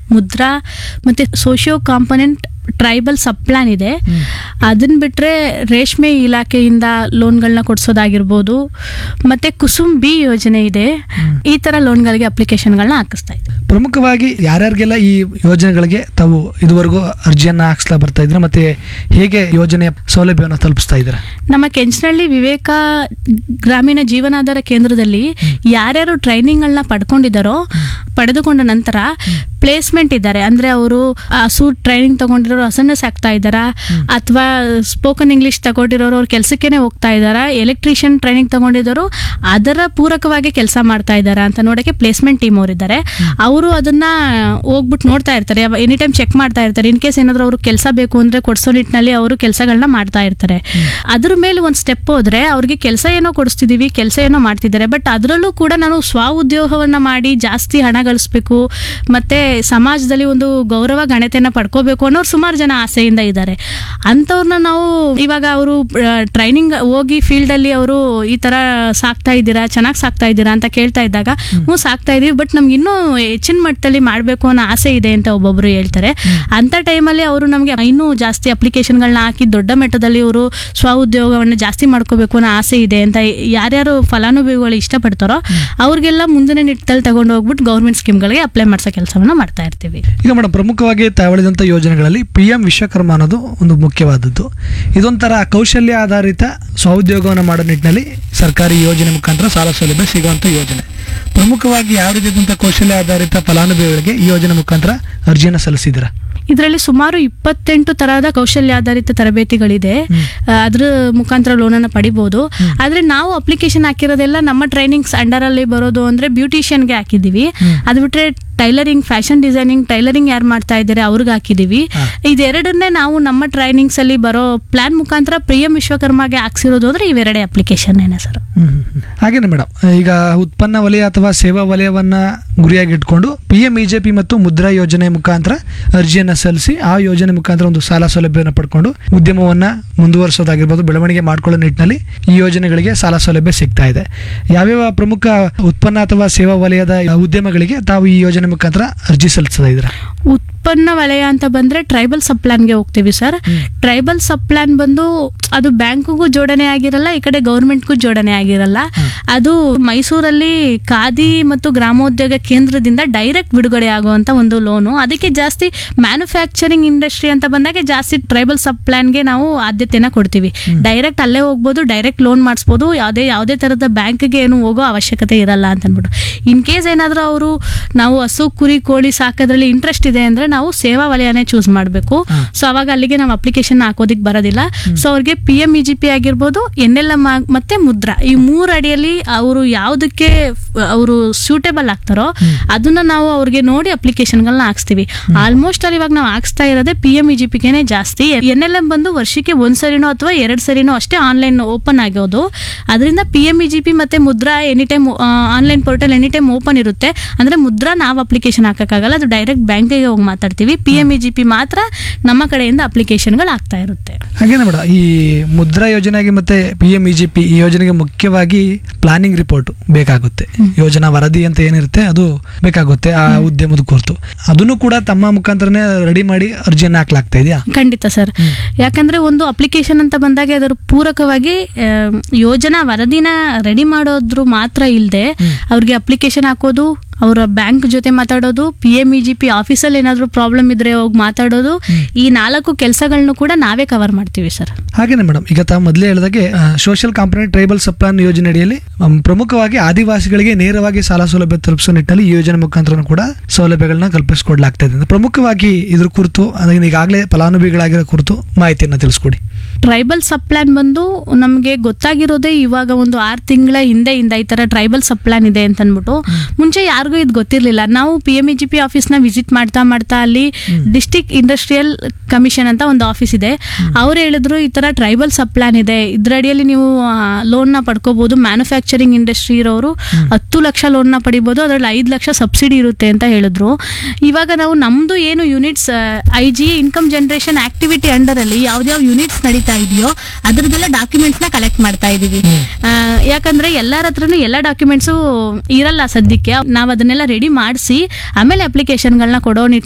ಮುದ್ರಾ ಮತ್ತೆ socio component tribal sub plan ಇದೆ ಅದನ್ನ ಬಿಟ್ರೆ ರೇಷ್ಮೆ ಇಲಾಖೆಯಿಂದ ಲೋನ್ಗಳನ್ನ ಕೊಡಿಸೋದಾಗಿರ್ಬೋದು ಮತ್ತೆ ಕುಸುಮ್ ಬಿ ಯೋಜನೆ ಇದೆ ಈ ತರ ಲೋನ್ಗಳಿಗೆ ಅಪ್ಲಿಕೇಶನ್ಗಳನ್ನ ಹಾಕಿಸ್ತಾ ಇದ್ದೀವಿ ಪ್ರಮುಖವಾಗಿ ಯಾರ್ಯಾರಿಗೆಲ್ಲ ಈ ಯೋಜನೆಗಳಿಗೆ ತಾವು ಇದುವರೆಗೂ ಅರ್ಜಿಯನ್ನ ಹಾಕ್ಸ್ಲಾ ಬರ್ತಾ ಇದ್ರೆ ಮತ್ತೆ ಹೇಗೆ ಯೋಜನೆಯ ಸೌಲಭ್ಯವನ್ನು ತಲುಪಿಸ್ತಾ ಇದ್ದೀರಾ ನಮ್ಮ ಕೆಂಚನಹಳ್ಳಿ ವಿವೇಕ ಗ್ರಾಮೀಣ ಜೀವನಾಧಾರ ಕೇಂದ್ರದಲ್ಲಿ ಯಾರ್ಯಾರು ಟ್ರೈನಿಂಗ್ಗಳನ್ನ ಪಡ್ಕೊಂಡಿದ್ದಾರೋ ಪಡೆದುಕೊಂಡ ನಂತರ ಪ್ಲೇಸ್ಮೆಂಟ್ ಇದ್ದಾರೆ ಅಂದ್ರೆ ಅವರು ಹಸು ಟ್ರೈನಿಂಗ್ ತಗೊಂಡಿರೋರು ಹಸನ್ನ ಸಾಕ್ತಾ ಇದ್ದಾರಾ ಅಥವಾ ಸ್ಪೋಕನ್ ಇಂಗ್ಲಿಷ್ ತಗೊಂಡಿರೋರು ಅವ್ರ ಕೆಲಸಕ್ಕೇನೆ ಹೋಗ್ತಾ ಇದ್ದಾರಾ ಎಲೆಕ್ಟ್ರಿಷಿಯನ್ ಟ್ರೈನಿಂಗ್ ತಗೊಂಡಿರೋರು ಅದರ ಪೂರಕವಾಗಿ ಕೆಲಸ ಮಾಡ್ತಾ ಇದ್ದಾರಾ ಅಂತ ನೋಡಕ್ಕೆ ಪ್ಲೇಸ್ಮೆಂಟ್ ಟೀಮ್ ಅವ್ರು ಇದ್ದಾರೆ ಅವರು ಅದನ್ನ ಹೋಗ್ಬಿಟ್ಟು ನೋಡ್ತಾ ಇರ್ತಾರೆ ಎನಿ ಟೈಮ್ ಚೆಕ್ ಮಾಡ್ತಾ ಇರ್ತಾರೆ ಇನ್ ಕೇಸ್ ಏನಾದ್ರು ಅವ್ರಿಗೆ ಕೆಲಸ ಬೇಕು ಅಂದ್ರೆ ಕೊಡ್ಸೋ ನಿಟ್ಟಿನಲ್ಲಿ ಅವರು ಕೆಲಸಗಳನ್ನ ಮಾಡ್ತಾ ಇರ್ತಾರೆ ಅದ್ರ ಮೇಲೆ ಒಂದು ಸ್ಟೆಪ್ ಹೋದ್ರೆ ಅವ್ರಿಗೆ ಕೆಲಸ ಏನೋ ಕೊಡಿಸ್ತಿದೀವಿ ಕೆಲಸ ಏನೋ ಮಾಡ್ತಿದ್ದಾರೆ ಬಟ್ ಅದರಲ್ಲೂ ಕೂಡ ನಾನು ಸ್ವ ಉದ್ಯೋಗವನ್ನ ಮಾಡಿ ಜಾಸ್ತಿ ಹಣ ಗಳಿಸ್ಬೇಕು ಮತ್ತೆ ಸಮಾಜದಲ್ಲಿ ಒಂದು ಗೌರವ ಘನತೆಯನ್ನ ಪಡ್ಕೋಬೇಕು ಅನ್ನೋರು ಸುಮಾರು ಜನ ಆಸೆಯಿಂದ ಇದ್ದಾರೆ ಅಂಥವ್ರನ್ನ ನಾವು ಇವಾಗ ಅವರು ಟ್ರೈನಿಂಗ್ ಹೋಗಿ ಫೀಲ್ಡ್ ಅಲ್ಲಿ ಅವರು ಈ ತರ ಸಾಕ್ತಾ ಇದ್ದೀರಾ ಚೆನ್ನಾಗಿ ಸಾಕ್ತಾ ಇದ್ದೀರಾ ಅಂತ ಕೇಳ್ತಾ ಇದ್ದಾಗ ಹ್ಞೂ ಸಾಕ್ತಾ ಇದೀವಿ ಬಟ್ ನಮ್ಗೆ ಇನ್ನೂ ಹೆಚ್ಚಿನ ಮಟ್ಟದಲ್ಲಿ ಮಾಡಬೇಕು ಅನ್ನೋ ಆಸೆ ಇದೆ ಅಂತ ಒಬ್ಬೊಬ್ರು ಹೇಳ್ತಾರೆ ಅಂತ ಟೈಮಲ್ಲಿ ಅವರು ನಮಗೆ ಇನ್ನೂ ಜಾಸ್ತಿ ಅಪ್ಲಿಕೇಶನ್ಗಳನ್ನ ಹಾಕಿ ದೊಡ್ಡ ಮಟ್ಟದಲ್ಲಿ ಇವರು ಸ್ವ ಉದ್ಯೋಗವನ್ನು ಜಾಸ್ತಿ ಮಾಡ್ಕೋಬೇಕು ಅನ್ನೋ ಆಸೆ ಇದೆ ಅಂತ ಯಾರ್ಯಾರು ಫಲಾನುಭವಿಗಳು ಇಷ್ಟಪಡ್ತಾರೋ ಅವ್ರಿಗೆಲ್ಲ ಮುಂದಿನ ನಿಟ್ಟಿನಲ್ಲಿ ತಗೊಂಡು ಹೋಗ್ಬಿಟ್ಟು ಗೌರ್ಮೆಂಟ್ ಸ್ಕೀಮ್ಗಳಿಗೆ ಅಪ್ಲೈ ಮಾಡಿಸೋ ಕೆಲಸವನ್ನ ಮಾಡ್ತಾ ಇರ್ತೀವಿ ಈಗ ಮೇಡಮ್ ಪ್ರಮುಖವಾಗಿ ತಾವಳಿದಂಥ ಯೋಜನೆಗಳಲ್ಲಿ ಪಿ ಎಂ ವಿಶ್ವಕರ್ಮ ಅನ್ನೋದು ಒಂದು ಮುಖ್ಯವಾದದ್ದು ಇದೊಂಥರ ಕೌಶಲ್ಯ ಆಧಾರಿತ ಸ್ವಉದ್ಯೋಗವನ್ನು ಮಾಡೋ ನಿಟ್ಟಿನಲ್ಲಿ ಸರ್ಕಾರಿ ಯೋಜನೆ ಮುಖಾಂತರ ಸಾಲ ಸೌಲಭ್ಯ ಸಿಗುವಂಥ ಯೋಜನೆ ಪ್ರಮುಖವಾಗಿ ಯಾವ ರೀತಿಯಾದಂಥ ಕೌಶಲ್ಯ ಆಧಾರಿತ ಫಲಾನುಭವಿಗಳಿಗೆ ಈ ಯೋಜನೆ ಮುಖಾಂತರ ಅರ್ಜಿಯನ್ನು ಸಲ್ಲಿಸಿದ್ದೀರಾ ಇದರಲ್ಲಿ ಸುಮಾರು ಇಪ್ಪತ್ತೆಂಟು ತರಹದ ಕೌಶಲ್ಯಾಧಾರಿತ ತರಬೇತಿಗಳಿದೆ ಆ, ಅದ್ರ ಮುಖಾಂತರ ಲೋನನ್ನು ಪಡಿಬೋದು ಆದ್ರೆ ನಾವು ಅಪ್ಲಿಕೇಶನ್ ಹಾಕಿರೋದೆಲ್ಲ ನಮ್ಮ ಟ್ರೈನಿಂಗ್ಸ್ ಅಂಡರ್ ಅಲ್ಲಿ ಬರೋದು ಅಂದ್ರೆ ಬ್ಯೂಟಿಷಿಯನ್ಗೆ ಹಾಕಿದೀವಿ ಅದು ಬಿಟ್ರೆ ಟೈಲರಿಂಗ್ ಫ್ಯಾಷನ್ ಡಿಸೈನಿಂಗ್ ಟೈಲರಿಂಗ್ ಯಾರು ಮಾಡ್ತಾ ಇದ್ದಾರೆ ಅವ್ರಿಗೆ ಹಾಕಿದೀವಿ ಇದೆರಡನ್ನೇ ನಾವು ನಮ್ಮ ಟ್ರೈನಿಂಗ್ಸ್ ಅಲ್ಲಿ ಬರೋ ಪ್ಲಾನ್ ಮುಖಾಂತರ ಪಿ ಎಂ ವಿಶ್ವಕರ್ಮಗೆ ಹಾಕ್ಸಿರೋದು ಅಂದ್ರೆ ಇವೆರಡೇ ಅಪ್ಲಿಕೇಶನ್ ಏನೇ ಸರ್ ಹಾಗೇನೆ ಮೇಡಮ್ ಈಗ ಉತ್ಪನ್ನ ವಲಯ ಅಥವಾ ಸೇವಾ ವಲಯವನ್ನ ಗುರಿಯಾಗಿ ಇಟ್ಕೊಂಡು ಪಿ ಎಂ ಇಜೆಪಿ ಮತ್ತು ಮುದ್ರಾ ಯೋಜನೆ ಮುಖಾಂತರ ಅರ್ಜಿಯನ್ನ ಸಲ್ಲಿಸಿ ಆ ಯೋಜನೆ ಮುಖಾಂತರ ಒಂದು ಸಾಲ ಸೌಲಭ್ಯವನ್ನು ಪಡ್ಕೊಂಡು ಉದ್ಯಮವನ್ನ ಮುಂದುವರಿಸೋದಾಗಿರ್ಬೋದು ಬೆಳವಣಿಗೆ ಮಾಡ್ಕೊಳ್ಳೋ ನಿಟ್ಟಿನಲ್ಲಿ ಈ ಯೋಜನೆಗಳಿಗೆ ಸಾಲ ಸೌಲಭ್ಯ ಸಿಗ್ತಾ ಇದೆ ಯಾವ್ಯಾವ ಪ್ರಮುಖ ಉತ್ಪನ್ನ ಅಥವಾ ಸೇವಾ ವಲಯದ ಉದ್ಯಮಗಳಿಗೆ ತಾವು ಈ ಯೋಜನೆ ಮುಖಾಂತರ ಅರ್ಜಿ ಸಲ್ಲಿಸ್ತಾ ಇದ್ದೀರಾ ಉತ್ಪನ್ನ ವಲಯ ಅಂತ ಬಂದ್ರೆ ಟ್ರೈಬಲ್ ಸಬ್ ಪ್ಲಾನ್ಗೆ ಹೋಗ್ತೀವಿ ಸರ್ ಟ್ರೈಬಲ್ ಸಬ್ ಪ್ಲಾನ್ ಬಂದು ಅದು ಬ್ಯಾಂಕ್ಗೂ ಜೋಡಣೆ ಆಗಿರಲ್ಲ ಈ ಕಡೆ ಗೌರ್ಮೆಂಟ್ಗೂ ಜೋಡಣೆ ಆಗಿರಲ್ಲ ಅದು ಮೈಸೂರಲ್ಲಿ ಖಾದಿ ಮತ್ತು ಗ್ರಾಮೋದ್ಯೋಗ ಕೇಂದ್ರದಿಂದ ಡೈರೆಕ್ಟ್ ಬಿಡುಗಡೆ ಆಗುವಂತ ಒಂದು ಲೋನು ಅದಕ್ಕೆ ಜಾಸ್ತಿ ಮ್ಯಾನುಫ್ಯಾಕ್ಚರಿಂಗ್ ಇಂಡಸ್ಟ್ರಿ ಅಂತ ಬಂದಾಗ ಜಾಸ್ತಿ ಟ್ರೈಬಲ್ ಸಬ್ ಪ್ಲಾನ್ಗೆ ನಾವು ಆದ್ಯತೆನ ಕೊಡ್ತೀವಿ ಡೈರೆಕ್ಟ್ ಅಲ್ಲೇ ಹೋಗ್ಬೋದು ಡೈರೆಕ್ಟ್ ಲೋನ್ ಮಾಡಿಸ್ಬೋದು ಯಾವುದೇ ಯಾವುದೇ ತರದ ಬ್ಯಾಂಕ್ಗೆ ಏನು ಹೋಗೋ ಅವಶ್ಯಕತೆ ಇರಲ್ಲ ಅಂತ ಅಂದ್ಬಿಟ್ಟು ಇನ್ ಕೇಸ್ ಏನಾದರೂ ಅವರು ನಾವು ಹಸು ಕುರಿ ಕೋಳಿ ಸಾಕೋದ್ರಲ್ಲಿ ಇಂಟ್ರೆಸ್ಟ್ ಇದೆ ಅಂದ್ರೆ ನಾವು ಸೇವಾ ವಲಯನೇ ಚೂಸ್ ಮಾಡಬೇಕು ಸೊ ಅವಾಗ ಅಲ್ಲಿಗೆ ನಾವು ಅಪ್ಲಿಕೇಶನ್ ಹಾಕೋದಿಕ್ ಬರೋದಿಲ್ಲ ಸೊ ಅವ್ರಿಗೆ P M E G P ಆಗಿರ್ಬೋದು ಎನ್ ಎಲ್ ಎಂ ಮತ್ತೆ ಮುದ್ರಾ ಈ ಮೂರು ಅಡಿಯಲ್ಲಿ ಅವರು ಯಾವುದಕ್ಕೆ ಅವರು ಸೂಟೇಬಲ್ ಆಗ್ತಾರೋ ಅದನ್ನ ನಾವು ಅವ್ರಿಗೆ ನೋಡಿ ಅಪ್ಲಿಕೇಶನ್ಗಳನ್ನ ಹಾಕ್ಸ್ತೀವಿ ಆಲ್ಮೋಸ್ಟ್ ಅಲ್ಲಿ ಇವಾಗ ನಾವು ಹಾಕ್ಸ್ತಾ ಇರೋದೇ ಪಿ ಎಂ ಇ ಜಿ ಪಿಗೆನೆ ಜಾಸ್ತಿ ಎನ್ ಎಲ್ ಎಂ ಬಂದು ವರ್ಷಕ್ಕೆ ಒಂದ್ ಸರಿನೋ ಅಥವಾ ಎರಡ್ ಸರಿನೋ ಅಷ್ಟೇ ಆನ್ಲೈನ್ ಓಪನ್ ಆಗೋದು ಅದರಿಂದ P M E G P ಮತ್ತೆ Mudra any time online portal any time open ಇರುತ್ತೆ ಅಂದ್ರೆ ಮುದ್ರಾ ನಾವು ಅಪ್ಲಿಕೇಶನ್ ಹಾಕಕ್ಕಾಗಲ್ಲ ಅದು ಡೈರೆಕ್ಟ್ ಬ್ಯಾಂಕಿಗೆ ಹೋಗಿ ಮಾತಾಡ್ತೀವಿ P M E G P ಮಾತ್ರ ನಮ್ಮ ಕಡೆಯಿಂದ ಅಪ್ಲಿಕೇಶನ್ಗಳು ಆಗ್ತಾ ಇರುತ್ತೆ ಹಾಗೇನೆ ಮೇಡಮ್ ಈ ಮುದ್ರಾ ಯೋಜನೆಗೆ ಮತ್ತೆ P M E G P ಈ ಯೋಜನೆಗೆ ಮುಖ್ಯವಾಗಿ ಪ್ಲಾನಿಂಗ್ ರಿಪೋರ್ಟ್ ಬೇಕಾಗುತ್ತೆ ಯೋಜನಾ ವರದಿ ಅಂತ ಏನಿರುತ್ತೆ ಅದು ಬೇಕಾಗುತ್ತೆ ಆ ಉದ್ಯಮದ ಕುರಿತು ಅದನ್ನು ಕೂಡ ತಮ್ಮ ಮುಖಾಂತರನೇ ರೆಡಿ ಮಾಡಿ ಅರ್ಜಿಯನ್ನು ಹಾಕ್ಲಾಗ್ತಾ ಇದೆಯಾ ಖಂಡಿತ ಸರ್ ಯಾಕಂದ್ರೆ ಒಂದು ಅಪ್ಲಿಕೇಶನ್ ಅಂತ ಬಂದಾಗ ಅದರ ಪೂರಕವಾಗಿ ಆ, ಯೋಜನಾ ವರದಿನ ರೆಡಿ ಮಾಡೋದ್ರ ಮಾತ್ರ ಇಲ್ಲದೆ ಅವ್ರಿಗೆ ಅಪ್ಲಿಕೇಶನ್ ಹಾಕೋದು ಅವರ ಬ್ಯಾಂಕ್ ಜೊತೆ ಮಾತಾಡೋದು P M E G P ಆಫೀಸಲ್ಲಿ ಏನಾದರೂ ಪ್ರಾಬ್ಲಮ್ ಇದ್ರೆ ಹೋಗಿ ಮಾತಾಡೋದು ಈ ನಾಲ್ಕು ಕೆಲಸಗಳನ್ನು ಕೂಡ ನಾವೇ ಕವರ್ ಮಾಡ್ತೀವಿ ಸರ್ ಹಾಗೇನೆ ಮೇಡಮ್ ಈಗ ತಾವು ಮೊದಲೇ ಹೇಳಿದಾಗೆ ಸೋಷಿಯಲ್ ಕಾಂಪೊನೆಂಟ್ ಟ್ರೈಬಲ್ ಸಪ್ಲಾನ್ ಯೋಜನೆ ಅಡಿಯಲ್ಲಿ ಅಮ್, ಪ್ರಮುಖವಾಗಿ ಆದಿವಾಸಿಗಳಿಗೆ ನೇರವಾಗಿ ಸಾಲ ಸೌಲಭ್ಯ ತಲುಪಿಸೋ ನಿಟ್ಟಿನಲ್ಲಿ ಈ ಯೋಜನೆ ಮುಖಾಂತರ ಕೂಡ ಸೌಲಭ್ಯಗಳನ್ನ ಕಲ್ಪಿಸಿಕೊಡ್ಲಾಗ್ತಾ ಇದೆ ಪ್ರಮುಖವಾಗಿ ಇದ್ರ ಕುರಿತು ಅದನ್ನ ಈಗಾಗಲೇ ಫಲಾನುಭವಿಗಳಾಗಿರೋ ಕುರಿತು ಮಾಹಿತಿಯನ್ನ ತಿಳಿಸ್ಕೊಡಿ ಟ್ರೈಬಲ್ ಸಬ್ ಪ್ಲಾನ್ ಬಂದು ನಮಗೆ ಗೊತ್ತಾಗಿರೋದೇ ಇವಾಗ ಒಂದು ಆರು ತಿಂಗಳ ಹಿಂದೆಯಿಂದ ಈ ತರ ಟ್ರೈಬಲ್ ಸಬ್ ಪ್ಲಾನ್ ಇದೆ ಅಂತ ಅಂದ್ಬಿಟ್ಟು ಮುಂಚೆ ಯಾರಿಗೂ ಇದು ಗೊತ್ತಿರಲಿಲ್ಲ ನಾವು P M E G P ಆಫೀಸ್ನ ವಿಸಿಟ್ ಮಾಡ್ತಾ ಮಾಡ್ತಾ ಅಲ್ಲಿ ಡಿಸ್ಟಿಕ್ ಇಂಡಸ್ಟ್ರಿಯಲ್ ಕಮಿಷನ್ ಅಂತ ಒಂದು ಆಫೀಸ್ ಇದೆ ಅವ್ರು ಹೇಳಿದ್ರು ಈ ತರ ಟ್ರೈಬಲ್ ಸಬ್ ಪ್ಲಾನ್ ಇದೆ ಇದ್ರ ಅಡಿಯಲ್ಲಿ ನೀವು ಲೋನ್ನ ಪಡ್ಕೋಬಹುದು ಮ್ಯಾನುಫ್ಯಾಕ್ಚರಿಂಗ್ ಇಂಡಸ್ಟ್ರಿ ಇರೋರು ಹತ್ತು ಲಕ್ಷ ಲೋನ್ನ ಪಡಿಬೋದು ಅದರಲ್ಲಿ ಐದು ಲಕ್ಷ ಸಬ್ಸಿಡಿ ಇರುತ್ತೆ ಅಂತ ಹೇಳಿದ್ರು ಇವಾಗ ನಾವು ನಮ್ದು ಏನು units I G income generation activity under ಅಲ್ಲಿ ಯಾವ್ದಾವ್ ಯೂನಿಟ್ಸ್ ನಡೀತಾ ಇದೆಯೋ ಅದ್ರದ್ದೆಲ್ಲ ಡಾಕ್ಯುಮೆಂಟ್ಸ್ ನ ಕಲೆಕ್ಟ್ ಮಾಡ್ತಾ ಇದೀವಿ ಆ, ಯಾಕಂದ್ರೆ ಎಲ್ಲರ ಹತ್ರನು ಎಲ್ಲ ಡಾಕ್ಯುಮೆಂಟ್ಸು ಇರಲ್ಲ ಸದ್ಯಕ್ಕೆ ನಾವು ಅದನ್ನೆಲ್ಲ ರೆಡಿ ಮಾಡಿಸಿ ಆಮೇಲೆ ಅಪ್ಲಿಕೇಶನ್ಗಳನ್ನ ಕೊಡೋ